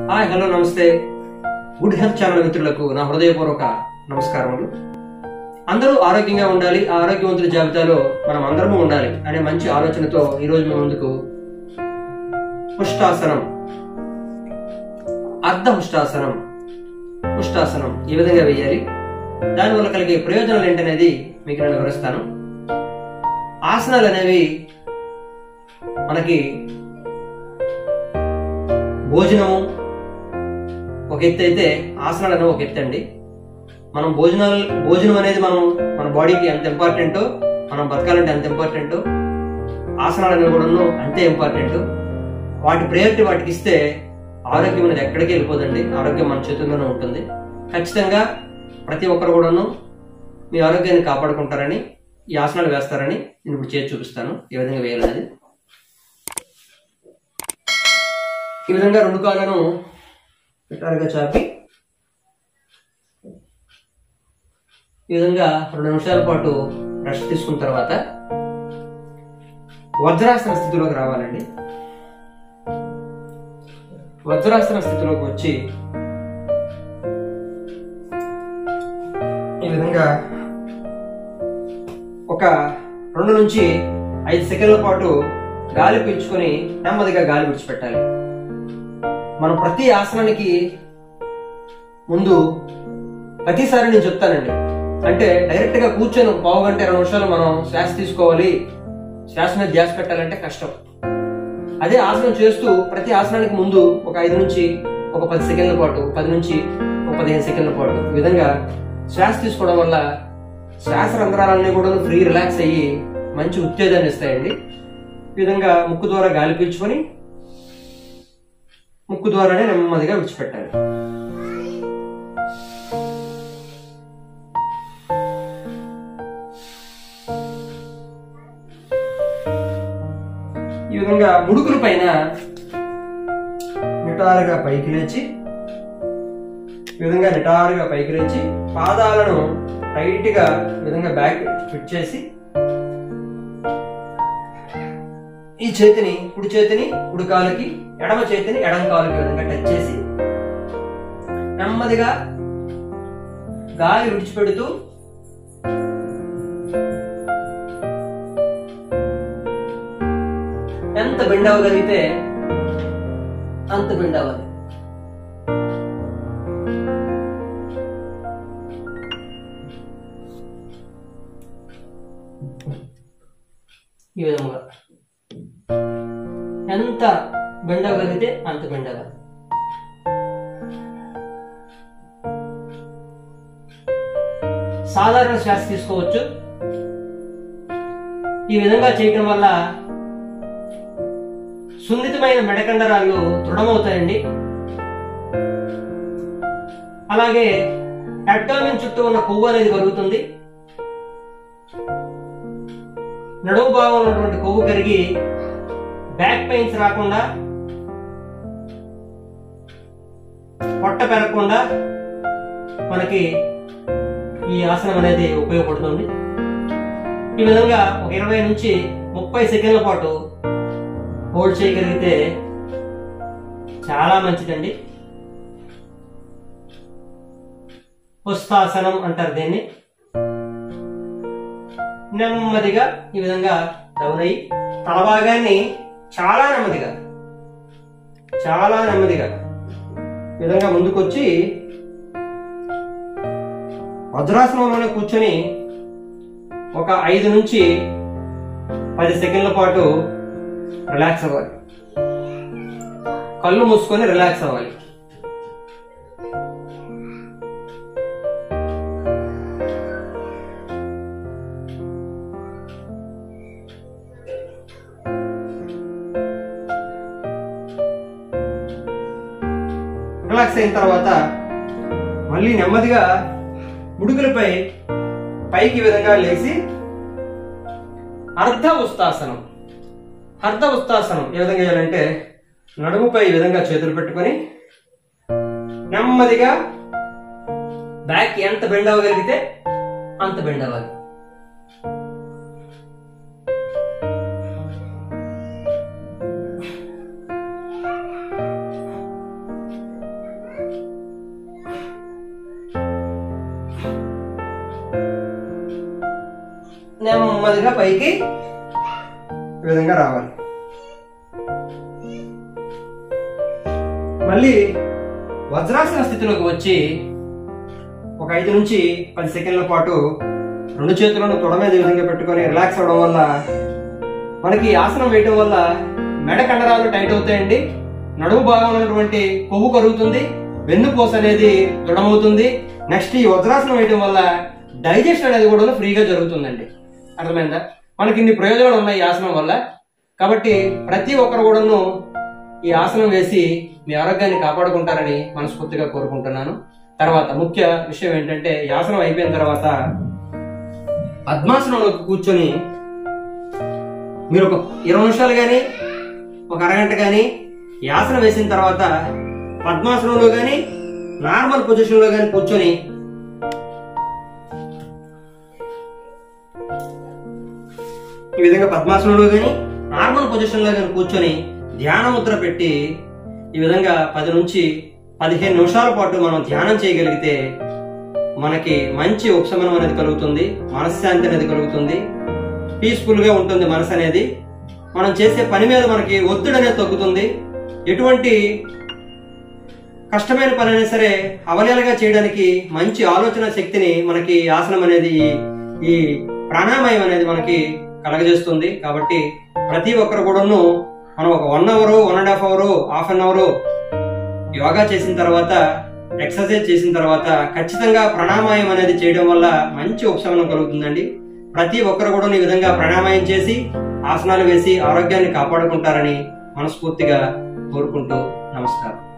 hi hello నమస్తే good health channel మిత్రులకు నా హృదయపూర్వక నమస్కారములు అందరూ ఆరోగ్యంగా ఉండాలి ఆ ఆరోగ్యవంతుల జాబితాలో మనం అందరము ఉండాలి అనే మంచి ఆలోచనతో ఈ రోజు మీ ముందుకు పుష్టాసనం అర్ధ పుష్టాసనం పుష్టాసనం ఏ విధంగా వేయాలి దానివల్ల కలిగే ప్రయోజనాలు ఏంటనేది మీకు నేను వివరిస్తాను ఆసనాలు అనేవి మనకి భోజనము ఒక ఎత్తు అయితే ఆసనాలు అనేవి ఒక ఎత్తు అండి మనం భోజనాలు భోజనం అనేది మనం మన బాడీకి ఎంత ఇంపార్టెంటో మనం బతకాలంటే అంత ఇంపార్టెంటో ఆసనాలు అనేవి కూడా అంతే ఇంపార్టెంట్ వాటి ప్రయారిటీ వాటికి ఇస్తే ఆరోగ్యం అనేది ఎక్కడికి వెళ్ళిపోదండి ఆరోగ్యం మన చేతుల్లోనే ఉంటుంది ఖచ్చితంగా ప్రతి ఒక్కరు కూడాను మీ ఆరోగ్యాన్ని కాపాడుకుంటారని ఈ ఆసనాలు వేస్తారని నేను ఇప్పుడు చేసి చూపిస్తాను ఏ విధంగా వేయాలనేది ఈ విధంగా రెండు కాళ్ళను పెట్టారుగా చాపి ఈ విధంగా రెండు నిమిషాల పాటు రెస్ట్ తీసుకున్న తర్వాత వజ్రాసన స్థితిలోకి రావాలండి వజ్రాసన స్థితిలోకి వచ్చి ఈ విధంగా ఒక రెండు నుంచి ఐదు సెకండ్ల పాటు గాలి పీల్చుకొని నెమ్మదిగా గాలి విడిచిపెట్టాలి మనం ప్రతి ఆసనానికి ముందు ప్రతిసారి నేను చెప్తానండి అంటే డైరెక్ట్ గా కూర్చొని ఒక పావు గంట ఇరవై నిమిషాలు మనం శ్వాస తీసుకోవాలి శ్వాస మీద ధ్యాస పెట్టాలంటే కష్టం అదే ఆసనం చేస్తూ ప్రతి ఆసనానికి ముందు ఒక ఐదు నుంచి ఒక పది సెకండ్ల పాటు పది నుంచి ఒక పదిహేను సెకండ్ల పాటు ఈ విధంగా శ్వాస తీసుకోవడం వల్ల శ్వాస రంధ్రాలన్నీ కూడా ఫ్రీ రిలాక్స్ అయ్యి మంచి ఉత్తేజాన్ని ఇస్తాయండి ఈ విధంగా ముక్కు ద్వారా గాలి పీల్చుకొని ముక్కు ద్వారానే నెమ్మదిగా విడిచిపెట్టాలి ఈ విధంగా ముడుకుల పైన నిటారుగా పైకి లేచి ఈ విధంగా నిటారుగా పైకి లేచి పాదాలను టైట్ గా ఈ విధంగా బ్యాక్ ఫిట్ చేసి ఈ చేతిని కుడి చేతిని కుడి కాలుకి ఎడమ చేతిని ఎడమ కాలుకి ఈ విధంగా టచ్ చేసి నెమ్మదిగా గాలి విడిచిపెడుతూ ఎంత బెండ్ అవ్వగలిగితే అంత బెండ్ అవ్వాలి ఈ విధంగా ఎంత బెండ్ అవ్వగలిగితే అంత బెండ్ అవ్వాలి సాధారణ శ్వాస తీసుకోవచ్చు ఈ విధంగా చేయటం వల్ల సున్నితమైన మెడకండరాలు దృఢమవుతాయండి అలాగే అబ్డామిన్ చుట్టూ ఉన్న కొవ్వు అనేది కరుగుతుంది నడుము భాగంలో ఉన్నటువంటి కొవ్వు కరిగి బ్యాక్ పెయిన్స్ రాకుండా పొట్ట పెరగకుండా మనకి ఈ ఆసనం అనేది ఉపయోగపడుతుంది ఈ విధంగా ఒక ఇరవై నుంచి ముప్పై సెకండ్ల పాటు హోల్డ్ చేయగలిగితే చాలా మంచిదండి పుస్తాసనం అంటారు దీన్ని నెమ్మదిగా ఈ విధంగా డౌన్ అయ్యి తల భాగాన్ని చాలా నెమ్మదిగా చాలా నెమ్మదిగా ఈ విధంగా ముందుకొచ్చి వజ్రాసనంలోనే కూర్చొని ఒక ఐదు నుంచి పది సెకండ్ల పాటు రిలాక్స్ అవ్వాలి కళ్ళు మూసుకొని రిలాక్స్ అవ్వాలి రిలాక్స్ అయిన తర్వాత మళ్ళీ నెమ్మదిగా ముడుకులపై పైకి ఈ విధంగా లేచి అర్ధ ఉస్తాసనం అర్ధ ఉస్తాసనం ఏ విధంగా చేయాలంటే నడుముపై ఈ విధంగా చేతులు పెట్టుకొని నెమ్మదిగా బ్యాక్ ఎంత బెండ్ అవ్వగలిగితే అంత బెండ్ అవ్వాలి ఈ నెమ్మదిగా పైకి ఈ విధంగా రావాలి మళ్ళీ వజ్రాసన స్థితిలోకి వచ్చి ఒక ఐదు నుంచి పది సెకండ్ల పాటు రెండు చేతులను తొడ మీద ఈ విధంగా పెట్టుకొని రిలాక్స్ అవడం వల్ల మనకి ఈ ఆసనం వేయటం వల్ల మెడ కండరాలు టైట్ అవుతాయండి నడుము భాగంలో ఉన్నటువంటి కొవ్వు కరుగుతుంది వెన్నుపూస అనేది దృఢమవుతుంది నెక్స్ట్ ఈ వజ్రాసనం వేయటం వల్ల డైజెషన్ అనేది కూడా ఫ్రీగా జరుగుతుందండి అర్థమైందా మనకి ఇన్ని ప్రయోజనాలు ఉన్నాయి ఈ ఆసనం వల్ల కాబట్టి ప్రతి ఒక్కరు కూడాను ఈ ఆసనం వేసి మీ ఆరోగ్యాన్ని కాపాడుకుంటారని మనస్ఫూర్తిగా కోరుకుంటున్నాను తర్వాత ముఖ్య విషయం ఏంటంటే ఈ ఆసనం అయిపోయిన తర్వాత పద్మాసనంలోకి కూర్చొని మీరు ఒక ఇరవై నిమిషాలు కానీ ఒక అరగంట కానీ ఈ ఆసనం వేసిన తర్వాత పద్మాసనంలో కానీ నార్మల్ పొజిషన్లో కానీ కూర్చొని ఈ విధంగా పద్మాసనంలో కానీ నార్మల్ పొజిషన్లో కానీ కూర్చొని ధ్యాన ముద్ర పెట్టి ఈ విధంగా పది నుంచి పదిహేను నిమిషాల పాటు మనం ధ్యానం చేయగలిగితే మనకి మంచి ఉపశమనం అనేది కలుగుతుంది మనశ్శాంతి అనేది కలుగుతుంది పీస్ఫుల్ గా ఉంటుంది మనసు అనేది మనం చేసే పని మీద మనకి ఒత్తిడి అనేది తగ్గుతుంది ఎటువంటి కష్టమైన పని అయినా సరే అవలీలగా చేయడానికి మంచి ఆలోచన శక్తిని మనకి ఆసనం అనేది ఈ- ఈ ప్రాణాయామం అనేది మనకి కలగజేస్తుంది కాబట్టి ప్రతి ఒక్కరు కూడాను మనం ఒక one hour one and half hour half an hour యోగా చేసిన తర్వాత ఎక్సర్సైజ్ చేసిన తర్వాత ఖచ్చితంగా ప్రాణాయామం అనేది చేయడం వల్ల మంచి ఉపశమనం కలుగుతుందండి ప్రతి ఒక్కరు కూడా ఈ విధంగా ప్రాణాయామం చేసి ఆసనాలు వేసి ఆరోగ్యాన్ని కాపాడుకుంటారని మనస్ఫూర్తిగా కోరుకుంటూ నమస్కారం